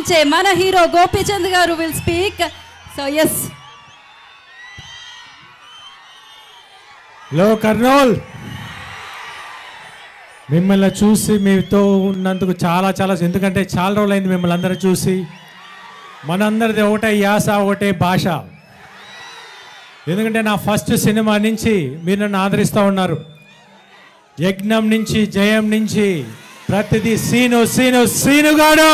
నుంచే మన హీరో గోపీచంద్ గారు విల్ స్పీక్ సో ఎస్ లో కర్నూల్ మిమ్మల్ని చూసి మీతో ఉన్నందుకు చాలా చాలా ఎందుకంటే చాలా రోజులైంది మిమ్మల్ని అందరూ చూసి మనందరిది ఒకటే యాస ఒకటే భాష ఎందుకంటే నా ఫస్ట్ సినిమా నుంచి మీరు నన్ను ఆదరిస్తూ ఉన్నారు యజ్ఞం నుంచి జయం నుంచి ప్రతిదీ సీను సీను సీనుగాడు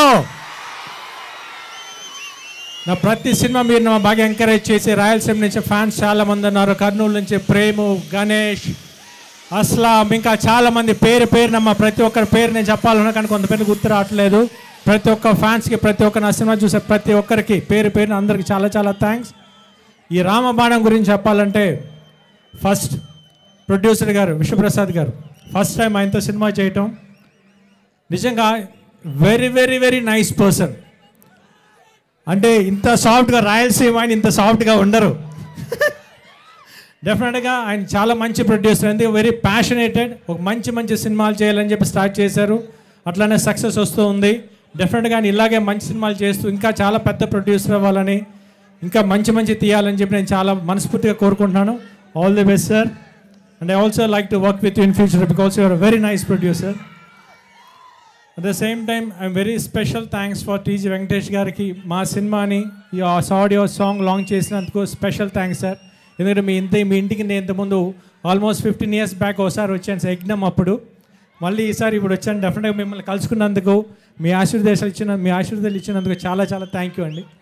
నా ప్రతి సినిమా మీరు నా బాగా ఎంకరేజ్ చేసి రాయలసీమ నుంచి ఫ్యాన్స్ చాలా మంది ఉన్నారు కర్నూలు నుంచి ప్రేము గణేష్ అస్లాం ఇంకా చాలా మంది పేరు పేరు నమ్మ ప్రతి ఒక్కరి పేరు నేను చెప్పాలన్నా కానీ కొంత పేరు గుర్తు రావట్లేదు ప్రతి ఒక్క ఫ్యాన్స్కి ప్రతి ఒక్క నా సినిమా చూసే ప్రతి ఒక్కరికి పేరు పేరున అందరికి చాలా చాలా థ్యాంక్స్ ఈ రామబాణం గురించి చెప్పాలంటే ఫస్ట్ ప్రొడ్యూసర్ గారు విశ్వప్రసాద్ గారు ఫస్ట్ టైం ఆయనతో సినిమా చేయటం నిజంగా very very very nice person అంటే ఇంత సాఫ్ట్గా రాయలసీమ ఆయన ఇంత సాఫ్ట్గా ఉండరు డెఫినెట్గా ఆయన చాలా మంచి ప్రొడ్యూసర్ ఎందుకు వెరీ ప్యాషనేటెడ్ ఒక మంచి మంచి సినిమాలు చేయాలని చెప్పి స్టార్ట్ చేశారు అట్లానే సక్సెస్ వస్తూ ఉంది డెఫినెట్గా ఆయన ఇలాగే మంచి సినిమాలు చేస్తూ ఇంకా చాలా పెద్ద ప్రొడ్యూసర్ అవ్వాలని ఇంకా మంచి మంచి తీయాలని చెప్పి నేను చాలా మనస్ఫూర్తిగా కోరుకుంటున్నాను all the best sir and I also like to work with in future because you're very nice producer at the same time I'm very special thanks for TG Venkatesh గారికి మా సినిమాని ఈ ఆడియో సాంగ్ లాంచ్ చేసినందుకు special thanks sir ఎందుకంటే మీ ఇంత మీ ఇంటికి నేను ఇంతకుముందు ఆల్మోస్ట్ ఫిఫ్టీన్ ఇయర్స్ బ్యాక్ ఒకసారి వచ్చాను సార్ యజ్ఞం అప్పుడు మళ్ళీ ఈసారి ఇప్పుడు వచ్చాను డెఫినెట్గా మిమ్మల్ని కలుసుకున్నందుకు మీ ఆశీర్దేశాలు ఇచ్చిన మీ ఆశీర్వాదాలు ఇచ్చినందుకు చాలా చాలా థ్యాంక్ యూ అండి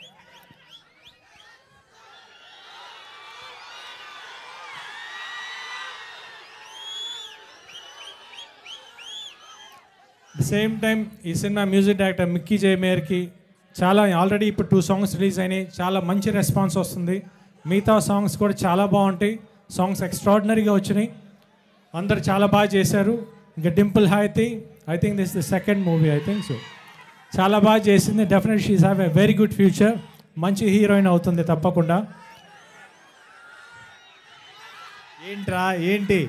సేమ్ టైం ఈ సినిమా మ్యూజిక్ డైరెక్టర్ మిక్కీ జయమేర్కి చాలా ఆల్రెడీ ఇప్పుడు టూ సాంగ్స్ రిలీజ్ అయినాయి చాలా మంచి రెస్పాన్స్ వస్తుంది మిగతా సాంగ్స్ కూడా చాలా బాగుంటాయి సాంగ్స్ ఎక్స్ట్రాడినరీగా వచ్చినాయి అందరు చాలా బాగా చేశారు ఇంకా Dimple Hayathi I think this the second movie I think so చాలా బాగా చేసింది definite she's have a very good future మంచి హీరోయిన్ అవుతుంది తప్పకుండా ఏంట్రా ఏంటి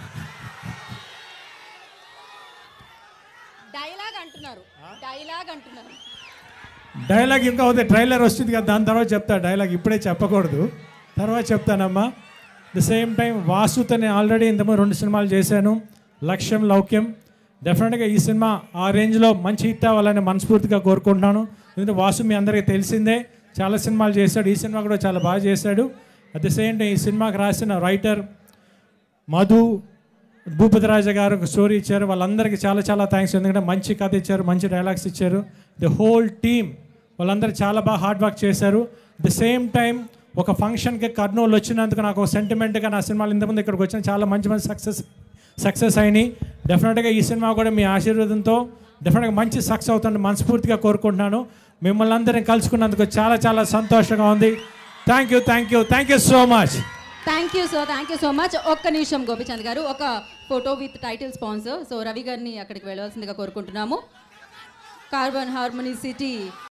డైలాగ్ అంటున్నారు డైలాగ్ అంటున్నారు డైలాగ్ ఇంకా అవుతుంది ట్రైలర్ వస్తుంది కదా దాని తర్వాత చెప్తా డైలాగ్ ఇప్పుడే చెప్పకూడదు తర్వాత చెప్తానమ్మా ద సేమ్ టైం వాసుతో నేను ఆల్రెడీ ఇంతకుముందు రెండు సినిమాలు చేశాను లక్ష్యం లౌక్యం డెఫినెట్గా ఈ సినిమా ఆ రేంజ్లో మంచి హిట్ అవ్వాలని మనస్ఫూర్తిగా కోరుకుంటున్నాను ఎందుకంటే వాసు మీ అందరికీ తెలిసిందే చాలా సినిమాలు చేశాడు ఈ సినిమా కూడా చాలా బాగా చేశాడు అట్ ద సేమ్ టైం ఈ సినిమాకి రాసిన రైటర్ మధు భూపతిరాజ గారు ఒక స్టోరీ ఇచ్చారు వాళ్ళందరికీ చాలా చాలా థ్యాంక్స్ ఎందుకంటే మంచి కథ ఇచ్చారు మంచి డైలాగ్స్ ఇచ్చారు ది హోల్ టీమ్ వాళ్ళందరూ చాలా బాగా హార్డ్ వర్క్ చేశారు ద సేమ్ టైం ఒక ఫంక్షన్కి కర్నూలు వచ్చినందుకు నాకు ఒక సెంటిమెంట్గా నా సినిమాలు ఇంతకుముందు ఇక్కడికి వచ్చిన చాలా మంచి మంచి సక్సెస్ సక్సెస్ అయినాయి డెఫినెట్గా ఈ సినిమా కూడా మీ ఆశీర్వాదంతో డెఫినెట్గా మంచి సక్సెస్ అవుతుంది మనస్ఫూర్తిగా కోరుకుంటున్నాను మిమ్మల్ని అందరిని కలుసుకున్నందుకు చాలా చాలా సంతోషంగా ఉంది thank you thank you thank you so much thank you so thank you so much ఒక్క నిమిషం గోపిచంద్ గారు ఒక photo with title sponsor so Ravi గారిని అక్కడికి వెళ్ళవలసిందిగా కోరుకుంటున్నాము కార్బన్ హార్మోనీ సిటీ